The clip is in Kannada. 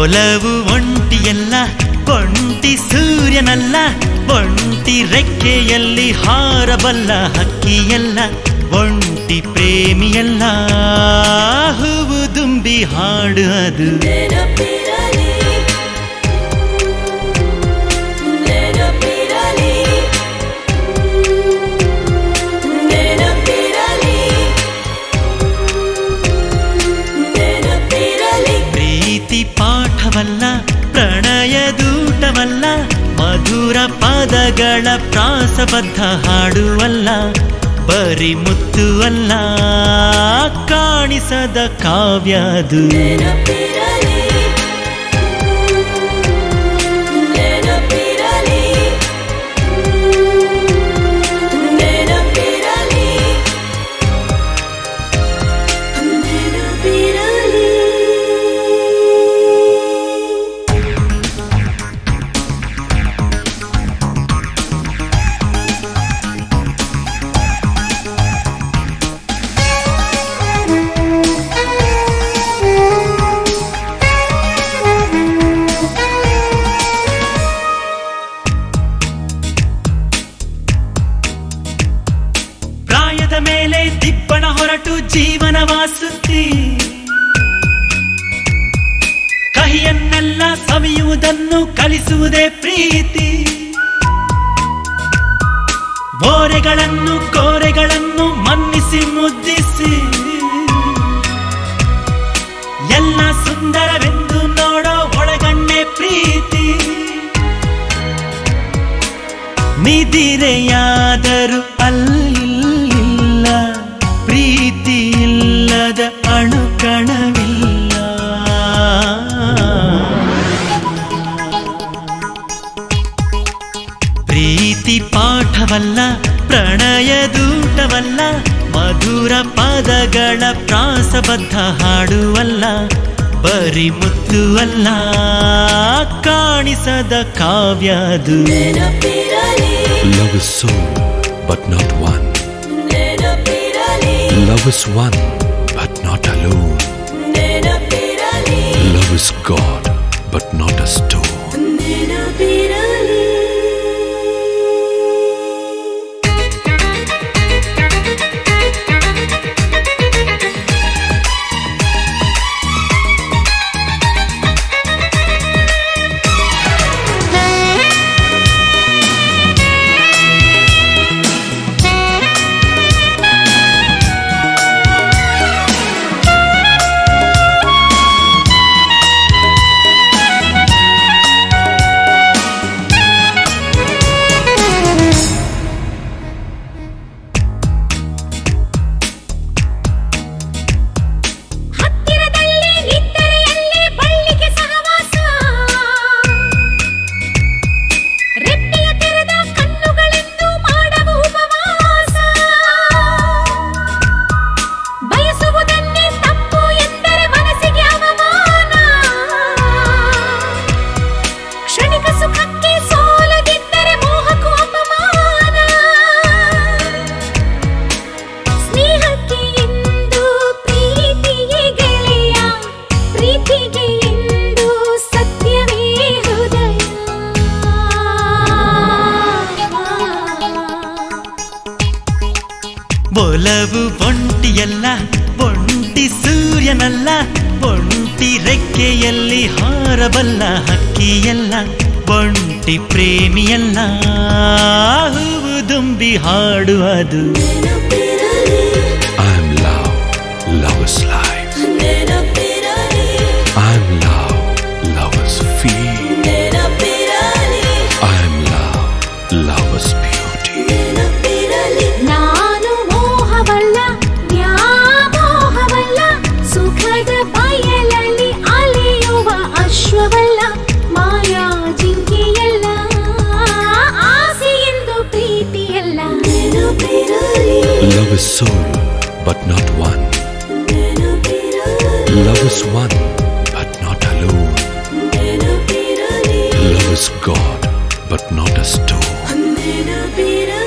ಒಲವು ಒಂಟಿಯಲ್ಲ ಒಂಟಿ ಸೂರ್ಯನಲ್ಲ ಒಂಟಿ ರೆಕ್ಕೆಯಲ್ಲಿ ಹಾರಬಲ್ಲ ಹಕ್ಕಿಯಲ್ಲ ಒಂಟಿ ಪ್ರೇಮಿಯಲ್ಲ ಹೂವು ದುಂಬಿ ಹಾಡು ಅದು ನೆನಪಿರಲಿ ನೆನಪಿರಲಿ ನೆನಪಿರಲಿ ನೆನಪಿರಲಿ ಪ್ರೀತಿ ಪಾಠವಲ್ಲ ಪ್ರಣಯ ದೂಟವಲ್ಲ ಮಧುರ ಪದಗಳ ಪ್ರಾಸಬದ್ಧ ಹಾಡುವಲ್ಲ ಬರಿ ಮುತ್ತು ಅಲ್ಲ ಕಾಣಿಸದ ಕಾವ್ಯ ಅದು ನೆನಪಿರಲಿ ನೆನಪಿರಲಿ ನೆನಪಿರಲಿ ನೆನಪಿರಲಿ ಪ್ರಾಯದ ಮೇಲೆ ದಿಪ್ಪಣ ಹೊರಟು ಜೀವನ ವಾಸುತ್ತಿ ಕಹಿಯನ್ನೆಲ್ಲ ಸವಿಯುವುದನ್ನು ಕಲಿಸುವುದೇ ಪ್ರೀತಿ ಓರೆಗಳನ್ನು ಕೋರೆಗಳನ್ನು ಮನ್ನಿಸಿ ಮುದ್ದಿಸಿ ಎಲ್ಲ ಸುಂದರವೆಂದು ನೋಡೋ ಒಳಗಣ್ಣೆ ಪ್ರೀತಿ ನಿದಿರೆಯಾದರೂ ಅಲ್ಲಿಲ್ಲ ಪ್ರೀತಿ ಇಲ್ಲದ ಅಣುಕಣವಿಲ್ಲ ಪ್ರೀತಿ ಪಾಠವಲ್ಲ ಪ್ರಣಯ ದೂಟವಲ್ಲ ಮಧುರ ಪದಗಳ ಪ್ರಾಸಬದ್ಧ ಹಾಡುವಲ್ಲ ಬರಿ ಮುತ್ತು ಅಲ್ಲ ಕಾಣಿಸದ ಕಾವ್ಯ ಅದು ನೆನಪಿರಲಿ Love is soul, but not one. ನೆನಪಿರಲಿ Love is one, but not alone. ನೆನಪಿರಲಿ Love is God, but not a stone. ನೆನಪಿರಲಿ ಹತ್ತಿರದಲ್ಲಿ ನಿದ್ದರೆಯಲ್ಲಿ ಬಳ್ಳಿಗೆ ಸಹವಾಸ ರೆಪ್ಪೆಯ ತೆರೆದ ಕಣ್ಣುಗಳೆಂದು ಮಾಡವ ಉಪವಾಸ ಬಯಸುವುದನ್ನೇ ತಪ್ಪು ಎಂದರೆ ಮನಸ್ಸಿಗೆ ಅವಮಾನ ಕ್ಷಣಿಕ ಸುಖಕ್ಕೆ ಸೋಲದಿದ್ದರೆ ಮೋಹಕ್ಕೂ ಅಪಮಾನ ಸ್ನೇಹಕ್ಕೆ ಎಂದು ಪ್ರೀತಿಗೆ ಗೆಳೆಯ ಪ್ರೀತಿಗೆ ಎಂದು ಸತ್ಯವೇ ಹೃದಯ ಒಲವು ಒಂಟಿಯಲ್ಲ ಒಂಟಿ ಸೂರ್ಯನಲ್ಲ ಒಂಟಿ ರೆಕ್ಕೆಯಲ್ಲಿ ಹಾರಬಲ್ಲ ಹಕ್ಕಿಯಲ್ಲ ಒಂಟಿ ಪ್ರೇಮಿಯಲ್ಲ ಹೂವು ದುಂಬಿ ಹಾಡು ಅದು ನೆನಪಿರಲಿ I am love, love is life. ನೆನಪಿರಲಿ I am love, love is feel. ನೆನಪಿರಲಿ I am love, love is beauty. ನೆನಪಿರಲಿ ನಾನು ಮೋಹವಲ್ಲ ವ್ಯಾಮೋಹವಲ್ಲ ಸುಖದ ಬಯಲಲ್ಲಿ ಅಲೆಯುವ ಅಶ್ವವಲ್ಲ ಮಾಯಾ ಜಿಂಕೆಯಲ್ಲ ಆಸೆ ಎಂದು ಪ್ರೀತಿಯಲ್ಲ ನೆನಪಿರಲಿ Love is soul, but not one. ನೆನಪಿರಲಿ Love is one, but not alone. ನೆನಪಿರಲಿ Love is God, but not a stone. ನೆನಪಿರಲಿ